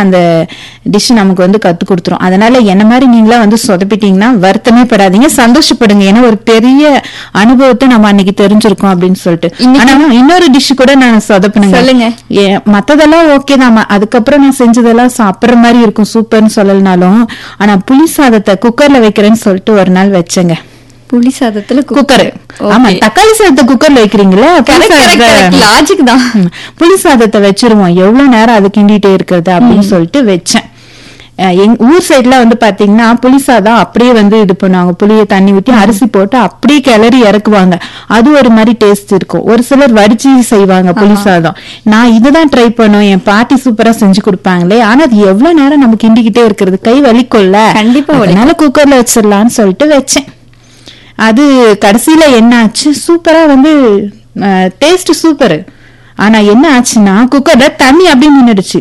அந்த டிஷ் நமக்கு வந்து கத்து கொடுத்துரும் அதனால என்ன மாதிரி நீங்களா வந்து சொதப்பிட்டீங்கன்னா வருத்தமே படாதீங்க சந்தோஷப்படுங்க ஏன்னா ஒரு பெரிய அனுபவத்தை நம்ம அன்னைக்கு தெரிஞ்சிருக்கோம் அப்படின்னு சொல்லிட்டு ஆனா இன்னொரு டிஷ் கூட நான் சொதப்பினுங்க சொல்லுங்க. ஏ, மத்ததெல்லாம் ஓகே தான் ம- அதுக்கப்புறம் நான் செஞ்சதெல்லாம் சாப்பிடுற மாதிரி இருக்கும் சூப்பர்னு சொல்லலனாலும் ஆனா புளி சாதத்தை குக்கர்ல வைக்கிறேன்னு சொல்லிட்டு ஒரு நாள் வச்சேங்க புளி சாதத்துல குக்கர் ஆமா தக்காளி சாதத்தை குக்கர்ல வைக்கிறீங்களா புளி சாதத்தை- லாஜிக் தான் ம். புளி சாதத்தை வச்சிருவோம் எவ்வளவு நேரம் அது கிண்டிட்டே இருக்கிறது அப்படின்னு சொல்லிட்டு வச்சேன் அஹ் எங்க ஊர் சைடுல வந்து பாத்தீங்கன்னா புளி சாதம் அப்படியே வந்து இது பண்ணுவாங்க புளிய தண்ணி ஊத்தி அரிசி போட்டு அப்படியே கிளறி இறக்குவாங்க அது ஒரு மாதிரி டேஸ்ட் இருக்கும் ஒரு சிலர் வடிச்சு செய்வாங்க புளி சாதம் நான் இதுதான் ட்ரை பண்ணுவேன் என் பாட்டி சூப்பரா செஞ்சு கொடுப்பாங்களே ஆனா அது எவ்வளவு நேரம் நம்ம கிண்டிக்கிட்டே இருக்கிறது கை வலிக்கும்ல கண்டிப்பா வலிக்கும். அதனால குக்கர்ல வச்சிடலாம்னு சொல்லிட்டு வச்சேன் அது கடைசியில என்ன ஆச்சு சூப்பரா வந்து டேஸ்ட் சூப்பர் ஆனா என்ன ஆச்சுன்னா குக்கர்ல தண்ணி அப்படியே நின்னுடுச்சு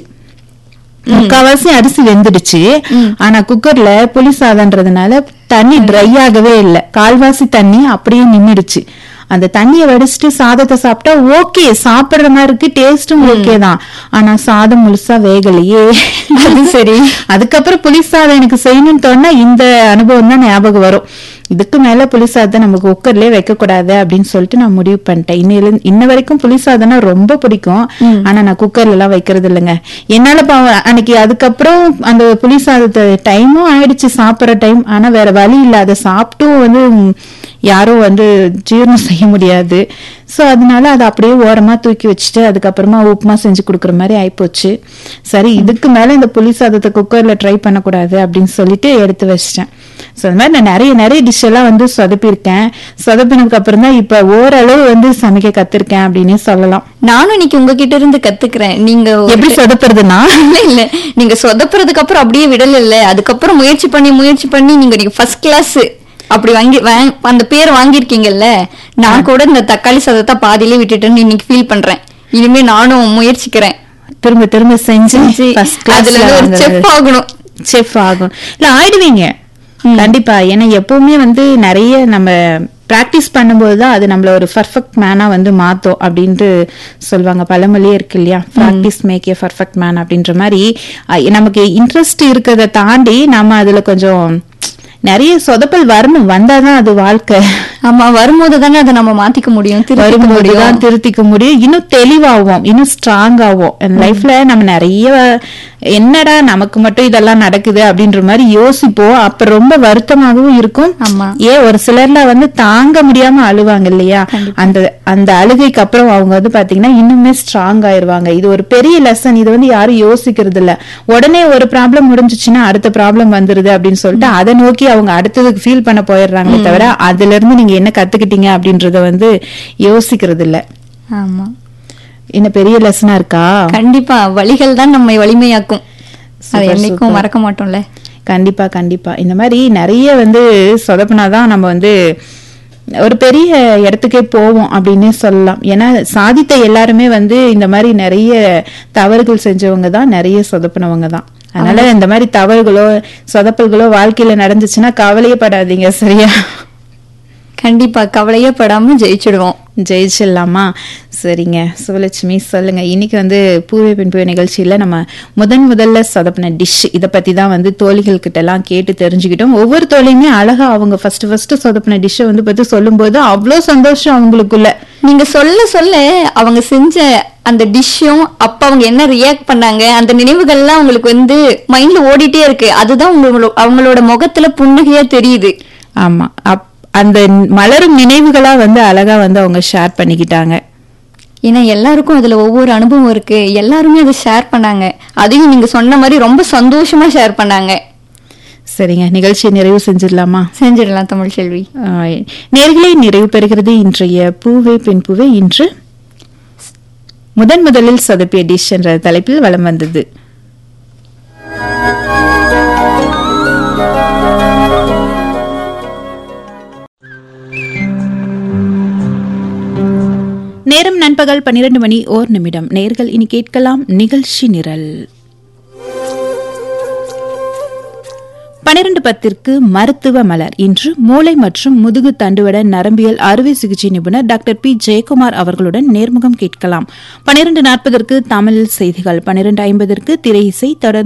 முக்காவாசி அரிசி வெந்துடுச்சு ஆனா குக்கர்ல புளி சாதம்ன்றதுனால தண்ணி ட்ரை ஆகவே இல்லை கால்வாசி தண்ணி அப்படியே நின்னுடுச்சு அந்த தண்ணியை வடிச்சிட்டு சாதத்தை சாப்பிட்டா ஓகே சாப்பிடுற மாதிரி இருக்கு டேஸ்டும் ஓகே தான் ஆனா சாதம் முழுசா வேகலையே அது சரி அதுக்கப்புறம் புளி சாதம் எனக்கு செய்யணும்னு தோணா இந்த அனுபவம் தான் ஞாபகம் வரும் இதுக்கு மேல புளி சாதம் நம்ம குக்கர்லயே வைக்க கூடாது அப்படின்னு சொல்லிட்டு நான் முடிவு பண்ணிட்டேன் இன்னையில இன்ன வரைக்கும் புளி சாதம்னா ரொம்ப பிடிக்கும் ஆனா நான் குக்கர்ல எல்லாம் வைக்கிறது இல்லைங்க என்னால பாவம் அன்னைக்கு அதுக்கப்புறம் அந்த புளி சாதத்தை டைமும் ஆயிடுச்சு சாப்பிடுற டைம் ஆனா வேற வழி இல்ல அதை சாப்பிட்டும் வந்து ம், யாரும் வந்து ஜீரணம் செய்ய முடியாது சோ அதனால அதை அப்படியே ஓரமா தூக்கி வச்சுட்டு அதுக்கப்புறமா உப்புமா செஞ்சு கொடுக்குற மாதிரி ஆயிப்போச்சு சரி இதுக்கு மேல இந்த புளி சாதத்தை குக்கர்ல ட்ரை பண்ணக்கூடாது அப்படின்னு சொல்லிட்டு எடுத்து வச்சிட்டேன் சோ அந்த மாதிரி நான் நிறைய நிறைய டிஷ் எல்லாம் வந்து சொதப்பியிருக்கேன் சொதப்பினதுக்கு அப்புறம் தான் இப்ப ஓரளவு வந்து சமைக்க கத்திருக்கேன் அப்படின்னே சொல்லலாம் நானும் இன்னைக்கு உங்ககிட்ட இருந்து கத்துக்கிறேன் நீங்க ஒரு- எப்படி சொதப்புறதுன்னா இல்ல இல்ல நீங்க சொதப்புறதுக்கு அப்புறம் அப்படியே விடல இல்ல அதுக்கப்புறம் முயற்சி பண்ணி முயற்சி பண்ணி நீங்க நீங்க ஃபர்ஸ்ட் கிளாஸ் அப்படி வாங்கி வாங்- அந்த பேர் வாங்கியிருக்கீங்கல்ல நான் கூட இந்த தக்காளி சாதத்தை பாதியிலே விட்டுட்டேன்னு இன்னைக்கு ஃபீல் பண்றேன் இனிமே நானும் முயற்சிக்கிறேன் திரும்ப திரும்ப செஞ்சு first class அதுல ல இருந்து ஒரு வாங்குறது. செஃப் ஆகணும் செஃப் ஆகும் இல்ல ஆயிடுவீங்க கண்டிப்பா ஏன்னா எப்பவுமே வந்து நிறைய நம்ம பிராக்டிஸ் பண்ணும்போது தான் அது நம்மள ஒரு பர்ஃபெக்ட் மேனா வந்து மாத்தோம் அப்படின்ட்டு சொல்லுவாங்க பழமொழியே இருக்கு இல்லையா practice make a perfect man அப்படின்ற மாதிரி அஹ், நமக்கு இன்ட்ரெஸ்ட் இருக்கிறத தாண்டி நம்ம அதுல கொஞ்சம் நிறைய சொதப்பல் வரணும் வந்தாதான் அது வாழ்க்கை ஆமா வரும்போது தானே அதை நம்ம மாத்திக்க முடியும் திருத்திக்க வரும்போது முடியும் தான் திருத்திக்க முடியும் இன்னும் தெளிவாகும் இன்னும் ஸ்ட்ராங் ஆகும் லைஃப்ல நம்ம நிறைய என்னடா நமக்கு மட்டும் இதெல்லாம் நடக்குது அப்படின்ற மாதிரி யோசிப்போம் அப்ப ரொம்ப வருத்தமாகவும் இருக்கும் ஆமா. ஏன் ஒரு சிலர்ல வந்து தாங்க முடியாம அழுவாங்க இல்லையா அந்த அந்த அழுகைக்கு அப்புறம் அவங்க வந்து பாத்தீங்கன்னா இன்னுமே ஸ்ட்ராங் ஆயிருவாங்க இது ஒரு பெரிய லெசன் இது வந்து யாரும் யோசிக்கிறது இல்ல உடனே ஒரு ப்ராப்ளம் முடிஞ்சுச்சுன்னா அடுத்த ப்ராப்ளம் வந்துருது அப்படின்னு சொல்லிட்டு அதை நோக்கி அவங்க அடுத்ததுக்கு ஃபீல் பண்ண போயிடுறாங்களே தவிர அதுல இருந்து நீங்க என்ன கத்துக்கிட்டீங்க அப்படின்றத வந்து யோசிக்கிறது இல்ல ஆமா என்ன பெரிய லெசனா இருக்கா கண்டிப்பா வழிகள் தான் நம்மை வலிமையாக்கும் அதை Super, என்னைக்கும் super. மறக்க மாட்டோம்ல கண்டிப்பா கண்டிப்பா இந்த மாதிரி நிறைய வந்து சொதப்புனாதான் நம்ம வந்து ஒரு பெரிய இடத்துக்கே போவோம் அப்படின்னே சொல்லலாம் ஏன்னா சாதித்த எல்லாருமே வந்து இந்த மாதிரி நிறைய தவறுகள் செஞ்சவங்க தான் நிறைய சொதப்புனவங்க தான் அதனால இந்த மாதிரி தவறுகளோ சொதப்பல்களோ வாழ்க்கையில நடந்துச்சுன்னா கவலையே படாதீங்க சரியா கண்டிப்பா கவலையே படாம ஜெயிச்சிடுவோம் ஜெயிச்சிடலாமா சரிங்க சுவலட்சுமி சொல்லுங்க இன்னைக்கு வந்து பூர்வ பின் பூர்வ நிகழ்ச்சியில நம்ம முதன் முதல்ல சொதப்பின டிஷ் இதை பத்தி தான் வந்து தோழிகள் கிட்ட எல்லாம் கேட்டு தெரிஞ்சுக்கிட்டோம் ஒவ்வொரு தோழியுமே அழகா அவங்க ஃபர்ஸ்ட் ஃபர்ஸ்ட் சொதப்பின டிஷ்ஷை வந்து பத்தி சொல்லும்போது அவ்வளோ சந்தோஷம் அவங்களுக்குள்ள நீங்க சொல்ல சொல்ல அவங்க செஞ்ச அந்த டிஷ்ஷும் அப்ப அவங்க என்ன ரியாக்ட் பண்ணாங்க அந்த நினைவுகள்லாம் உங்களுக்கு வந்து மைண்ட்ல ஓடிட்டே இருக்கு அதுதான் உங்களோட அவங்களோட முகத்துல புன்னகையா தெரியுது ஆமா அப் அந்த மலரும் நினைவுகளா வந்து அழகா வந்து அவங்க ஷேர் பண்ணிக்கிட்டாங்க ஏன்னா எல்லாருக்கும் அதுல ஒவ்வொரு அனுபவம் இருக்கு எல்லாருமே அதை ஷேர் பண்ணாங்க அதையும் நீங்க சொன்ன மாதிரி ரொம்ப சந்தோஷமா ஷேர் பண்ணாங்க சரிங்க நிகழ்ச்சியை நிறைவு செஞ்சிடலாமா செஞ்சிடலாம் தமிழ் செல்வி ஆஹ் நேர்களே நிறைவு பெறுகிறது இன்றைய பூவே பெண் பூவே இன்று முதன் முதலில் சொதப்பிய டிஷ் என்ற தலைப்பில் வலம் வந்தது நேரம் நண்பகல் பன்னிரண்டு மணி ஓர் நிமிடம் நேர்கள் இனி கேட்கலாம் நிகழ்ச்சி நிரல் பனிரெண்டு பத்திற்கு மருத்துவ மலர் இன்று மூளை மற்றும் முதுகு தண்டுவட நரம்பியல் அறுவை சிகிச்சை நிபுணர் டாக்டர் பி ஜெயக்குமார் அவர்களுடன் நேர்முகம் கேட்கலாம் பனிரெண்டு நாற்பதற்கு தமிழில் செய்திகள் பனிரெண்டு ஐம்பதற்கு திரை இசை தொடர்ந்து